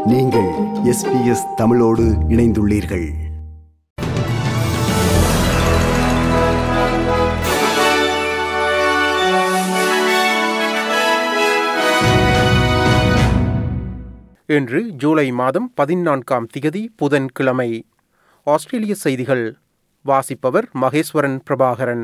நீங்கள் எஸ்பிஎஸ் தமிழோடு இணைந்துள்ளீர்கள் இன்று ஜூலை மாதம் பதினான்காம் திகதி புதன்கிழமை ஆஸ்திரேலிய செய்திகள் வாசிப்பவர் Maheswaran Prabhakaran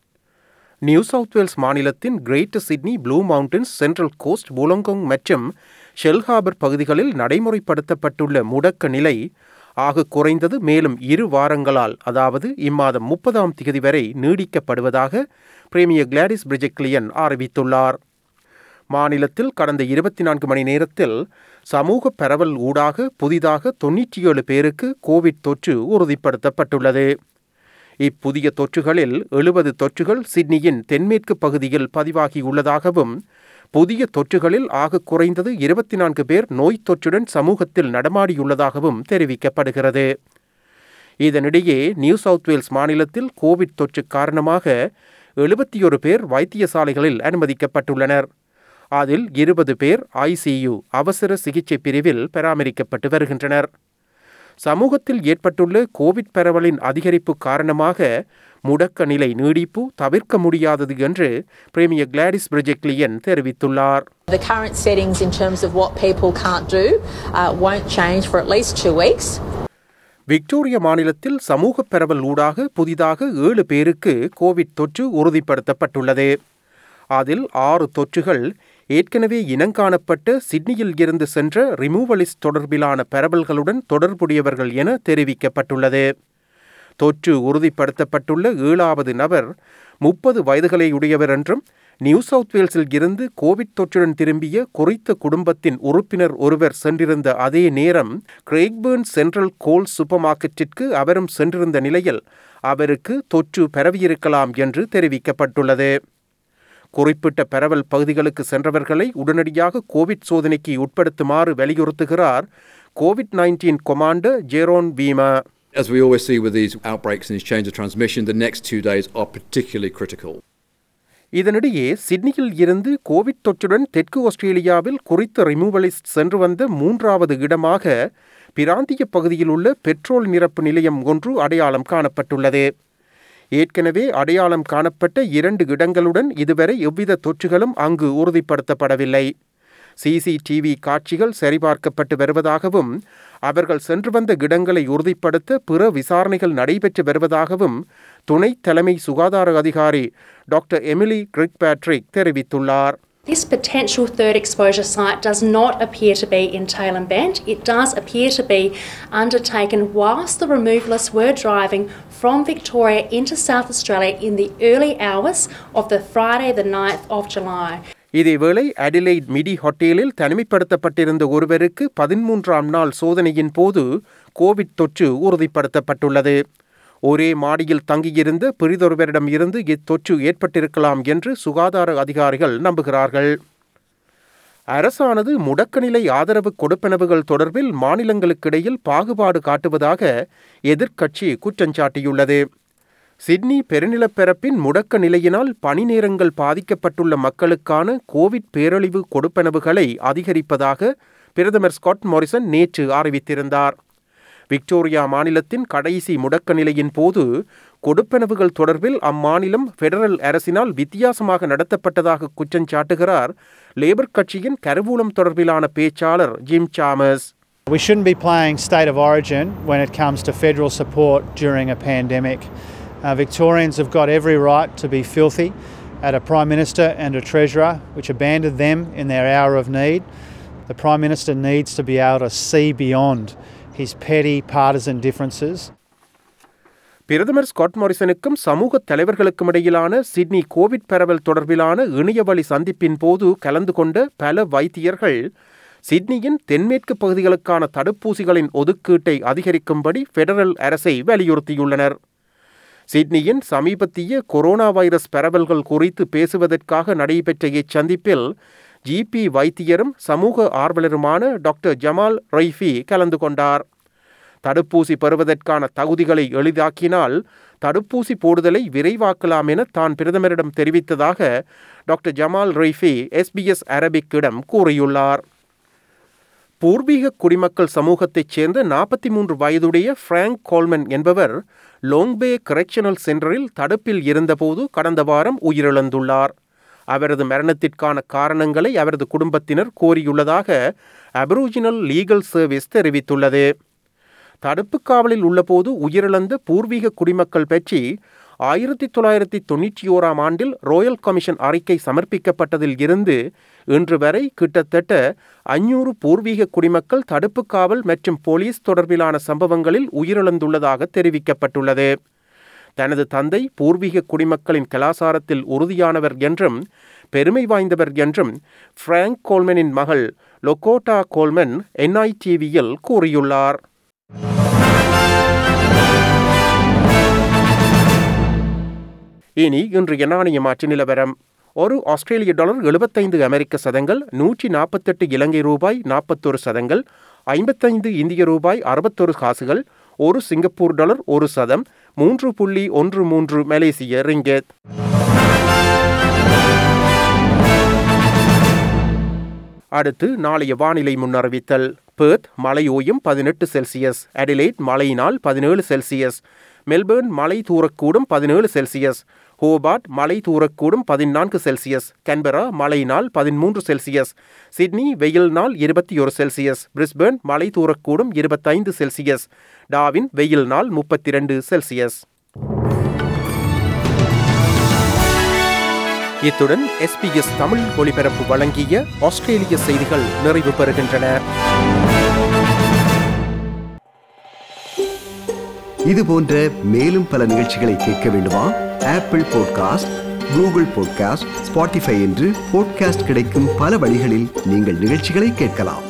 New South Wales மாநிலத்தின் Greater Sydney Blue Mountains Central Coast Wollongong மற்றும் ஷெல்ஹாபர் பகுதிகளில் நடைமுறைப்படுத்தப்பட்டுள்ள முடக்க நிலை ஆக குறைந்தது மேலும் இரு வாரங்களால் அதாவது இம்மாதம் முப்பதாம் திகதி வரை நீடிக்கப்படுவதாக பிரேமியர் கிளாடிஸ் பிரிஜெக்லியன் அறிவித்துள்ளார் மாநிலத்தில் கடந்த இருபத்தி நான்கு மணி நேரத்தில் சமூக பரவல் ஊடாக புதிதாக தொன்னூற்றி ஏழு பேருக்கு கோவிட் தொற்று உறுதிப்படுத்தப்பட்டுள்ளது இப்புதிய தொற்றுகளில் எழுபது தொற்றுகள் சிட்னியின் தென்மேற்கு பகுதியில் பதிவாகியுள்ளதாகவும் புதிய தொற்றுகளில் ஆக குறைந்தது இருபத்தி நான்கு பேர் நோய் தொற்றுடன் சமூகத்தில் நடமாடியுள்ளதாகவும் தெரிவிக்கப்படுகிறது இதனிடையே நியூ சவுத் வேல்ஸ் மாநிலத்தில் கோவிட் தொற்று காரணமாக எழுபத்தி ஒரு பேர் வைத்தியசாலைகளில் அனுமதிக்கப்பட்டுள்ளனர் அதில் இருபது பேர் ஐசியு அவசர சிகிச்சை பிரிவில் பராமரிக்கப்பட்டு வருகின்றனர் சமூகத்தில் ஏற்பட்டுள்ள கோவிட் பரவலின் அதிகரிப்பு காரணமாக முடக்க நிலை நீடிப்பு தவிர்க்க முடியாதது என்று பிரேமியர் கிளாடிஸ் பிரிஜெக்லியன் தெரிவித்துள்ளார் The current settings in terms of what people can't do uh, won't change for at least two weeks. Victoria மாநிலத்தில் சமூக பரவல் ஊடாக புதிதாக ஏழு பேருக்கு கோவிட் தொற்று உறுதிப்படுத்தப்பட்டுள்ளது அதில் ஆறு தொற்றுகள் ஏற்கனவே இனங்காணப்பட்ட சிட்னியில் இருந்து சென்ற ரிமூவலிஸ்ட் தொடர்பிலான பரவல்களுடன் தொடர்புடையவர்கள் என தெரிவிக்கப்பட்டுள்ளது தொற்று உறுதிப்படுத்தப்பட்டுள்ள ஏழாவது நபர் முப்பது வயதுகளையுடையவர் என்றும் நியூ சவுத் வேல்ஸில் இருந்து கோவிட் தொற்றுடன் திரும்பிய குறித்த குடும்பத்தின் உறுப்பினர் ஒருவர் சென்றிருந்த அதே நேரம் கிரேக்பேர்ன் சென்ட்ரல் கோல் சூப்பர் மார்க்கெட்டிற்கு அவரும் சென்றிருந்த நிலையில் அவருக்கு தொற்று பரவியிருக்கலாம் என்று தெரிவிக்கப்பட்டுள்ளது குறிப்பிட்ட பரவல் பகுதிகளுக்கு சென்றவர்களை உடனடியாக கோவிட் சோதனைக்கு உட்படுத்துமாறு வலியுறுத்துகிறார் COVID nineteen commander Jeroen Weimar As we always see with these outbreaks and these chains of transmission, the next two days are particularly critical. இதனிடையே சிட்னியில் இருந்து கோவிட் தொற்றுடன் தெற்கு ஆஸ்திரேலியாவில் குறித்த ரிமூவலிஸ்ட் சென்று வந்த மூன்றாவது இடமாக பிராந்திய பகுதியில் உள்ள பெட்ரோல் நிரப்பு நிலையம் ஒன்று அடையாளம் காணப்பட்டுள்ளது ஏற்கனவே அடையாளம் காணப்பட்ட இரண்டு இடங்களுடன் இதுவரை எவ்வித தொற்றுகளும் அங்கு உறுதிப்படுத்தப்படவில்லை சிசிடிவி காட்சிகள் சரிபார்க்கப்பட்டு வருவதாகவும் அவர்கள் சென்று வந்த இடங்களை உறுதிப்படுத்த பிற விசாரணைகள் நடைபெற்று வருவதாகவும் துணை தலைமை சுகாதார அதிகாரி டாக்டர் எமிலி கிரிக் பேட்ரிக் தெரிவித்துள்ளார் This potential third exposure site does not appear to be in Taylor Bend. It does appear to be undertaken whilst the removalists were driving from Victoria into South Australia in the early hours of the Friday, the 9th of July. இதேவேளை Adelaide Medi ஹோட்டலில் தனிமைப்படுத்தப்பட்டிருந்த ஒருவருக்கு பதிமூன்றாம் நாள் சோதனையின் போது Covid தொற்று உறுதிப்படுத்தப்பட்டுள்ளது ஒரே மாடியில் தங்கியிருந்த பிரிதொருவரிடம் இருந்து இத்தொற்று ஏற்பட்டிருக்கலாம் என்று சுகாதார அதிகாரிகள் நம்புகிறார்கள் அரசானது முடக்கநிலை ஆதரவு கொடுப்பனவுகள் தொடர்பில் மாநிலங்களுக்கிடையில் பாகுபாடு காட்டுவதாக எதிர்க்கட்சி குற்றஞ்சாட்டியுள்ளது சிட்னி பெருநிலப்பரப்பின் முடக்க நிலையினால் பணி நேரங்கள் பாதிக்கப்பட்டுள்ள மக்களுக்கான கோவிட் பேரழிவு கொடுப்பனவுகளை அதிகரிப்பதாக பிரதமர் ஸ்காட் மோரிசன் நேற்று அறிவித்திருந்தார் விக்டோரியா மாநிலத்தின் கடைசி முடக்க நிலையின் போது கொடுப்பனவுகள் தொடர்பில் அம்மாநிலம் பெடரல் அரசினால் வித்தியாசமாக நடத்தப்பட்டதாக குற்றஞ்சாட்டுகிறார் லேபர் கட்சியின் கருவூலம் தொடர்பிலான பேச்சாளர் Jim Chalmers We shouldn't be playing state of origin when it comes to federal support during a pandemic. Uh, Victorians have got every right to be filthy at a Prime Minister and a Treasurer which abandoned them in their hour of need. The Prime Minister needs to be able to see beyond his petty partisan differences. பிரதமர் Scott மாரிசனுக்கும் சமூக தலைவர்களுக்கும் இடையிலான Sydney Covid பரவல் தொடர்பிலான இணையவழி சந்திப்பின் போது கலந்து கொண்ட பல வைத்தியர்கள் சிட்னியின் தென்மேற்கு பகுதிகளுக்கான தடுப்பூசிகளின் ஒதுக்கீட்டை அதிகரிக்கும்படி பெடரல் அரசை வலியுறுத்தியுள்ளனர் சிட்னியின் சமீபத்திய கொரோனா வைரஸ் பரவல்கள் குறித்து பேசுவதற்காக நடைபெற்ற இச்சந்திப்பில் ஜிபி வைத்தியரும் சமூக ஆர்வலருமான டாக்டர் ஜமால் ரைஃபி கலந்து கொண்டார் தடுப்பூசி பெறுவதற்கான தகுதிகளை எளிதாக்கினால் தடுப்பூசி போடுதலை விரைவாக்கலாம் என தான் பிரதமரிடம் தெரிவித்ததாக டாக்டர் ஜமால் ரெய்ஃபி எஸ்பிஎஸ் அரபிக்கிடம் கூறியுள்ளார் பூர்வீக குடிமக்கள் சமூகத்தைச் சேர்ந்த நாற்பத்தி மூன்று வயதுடைய பிராங்க் கோல்மன் என்பவர் லோங்பே கரெக்ஷனல் சென்டரில் தடுப்பில் இருந்தபோது கடந்த வாரம் உயிரிழந்துள்ளார் அவரது மரணத்திற்கான காரணங்களை அவரது குடும்பத்தினர் கோரியுள்ளதாக அபரோஜினல் லீகல் சர்வீஸ் தெரிவித்துள்ளது தடுப்பு காவலில் உள்ளபோது உயிரிழந்த பூர்வீக குடிமக்கள் பற்றி ஆயிரத்தி தொள்ளாயிரத்தி தொண்ணூற்றி ஓராம் ஆண்டில் ராயல் கமிஷன் அறிக்கை சமர்ப்பிக்கப்பட்டதில் இருந்து இன்று வரை கிட்டத்தட்ட அஞ்சூறு பூர்வீக குடிமக்கள் தடுப்பு காவல் மற்றும் போலீஸ் தொடர்பிலான சம்பவங்களில் உயிரிழந்துள்ளதாக தெரிவிக்கப்பட்டுள்ளது தனது தந்தை பூர்வீக குடிமக்களின் கலாசாரத்தில் உறுதியானவர் என்றும் பெருமை வாய்ந்தவர் என்றும் பிராங்க் கோல்மனின் மகள் லொகோட்டா கோல்மன் என்ஐடிவியில் கூறியுள்ளார் இனி இன்றைய நாணய மாற்று நிலவரம் ஒரு ஆஸ்திரேலிய டாலர் எழுபத்தைந்து அமெரிக்க சதங்கள் நூற்றி நாற்பத்தெட்டு இலங்கை ரூபாய் நாற்பத்தொரு சதங்கள் ஐம்பத்தைந்து இந்திய ரூபாய் அறுபத்தொரு காசுகள் ஒரு சிங்கப்பூர் டாலர் ஒரு சதம் மூன்று புள்ளி ஒன்று மூன்று மலேசிய ரிங்கெட் அடுத்து நாளைய வானிலை முன்னறிவித்தல் பேர்த் மழை ஓயும் பதினெட்டு செல்சியஸ் அடிலைட் மழையினால் பதினேழு செல்சியஸ் மெல்பேர்ன் மழை தூரக்கூடும் பதினேழு செல்சியஸ் ஹோபார்ட் மழை தூரக்கூடும் பதினான்கு செல்சியஸ் கன்பரா மழையினால் பதிமூன்று செல்சியஸ் சிட்னி வெயில் நாள் இருபத்தி ஒரு செல்சியஸ் பிரிஸ்பேர்ன் மழை தூரக்கூடும் இருபத்தைந்து செல்சியஸ் டாவின் வெயில் நாள் முப்பத்தி ரெண்டு செல்சியஸ் இத்துடன் எஸ்பிஎஸ் தமிழ் ஒலிபரப்பு வழங்கிய ஆஸ்திரேலிய செய்திகள் நிறைவு பெறுகின்றன இது போன்ற மேலும் பல நிகழ்ச்சிகளை கேட்க வேண்டுமா Apple podcast Google podcast Spotify என்று பாட்காஸ்ட் கிடைக்கும் பல வழிகளில் நீங்கள் நிகழ்ச்சிகளை கேட்கலாம்